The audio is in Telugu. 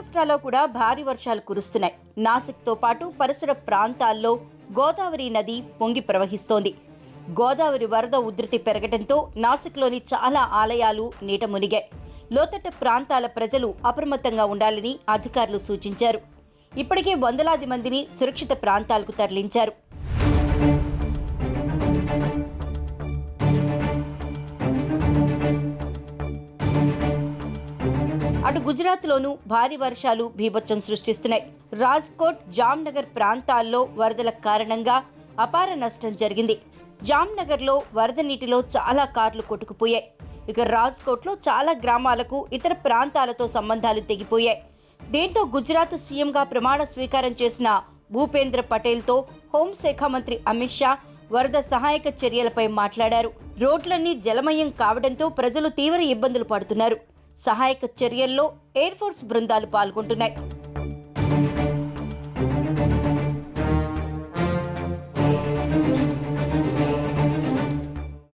మహారాష్ట్రలో కూడా భారీ వర్షాలు కురుస్తున్నాయి నాసిక్తో పాటు పరిసర ప్రాంతాల్లో గోదావరి నది పొంగి ప్రవహిస్తోంది గోదావరి వరద ఉధృతి పెరగడంతో నాసిక్లోని చాలా ఆలయాలు నీట మునిగాయి లోతట్ట ప్రాంతాల ప్రజలు అప్రమత్తంగా ఉండాలని అధికారులు సూచించారు ఇప్పటికే వందలాది మందిని సురక్షిత ప్రాంతాలకు తరలించారు అటు గుజరాత్లోనూ భారీ వర్షాలు బీభత్సం సృష్టిస్తున్నాయి రాజ్కోట్ జామ్నగర్ ప్రాంతాల్లో వరదల కారణంగా అపార నష్టం జరిగింది జామ్నగర్లో వరద నీటిలో చాలా కార్లు కొట్టుకుపోయాయి ఇక రాజ్కోట్లో చాలా గ్రామాలకు ఇతర ప్రాంతాలతో సంబంధాలు తెగిపోయాయి దీంతో గుజరాత్ సీఎంగా ప్రమాణ స్వీకారం చేసిన భూపేంద్ర పటేల్తో హోంశాఖ మంత్రి అమిత్ షా వరద సహాయక చర్యలపై మాట్లాడారు రోడ్లన్నీ జలమయం కావడంతో ప్రజలు తీవ్ర ఇబ్బందులు పడుతున్నారు సహాయక చర్యల్లో ఎయిర్ ఫోర్స్ బృందాలు పాల్గొంటున్నాయి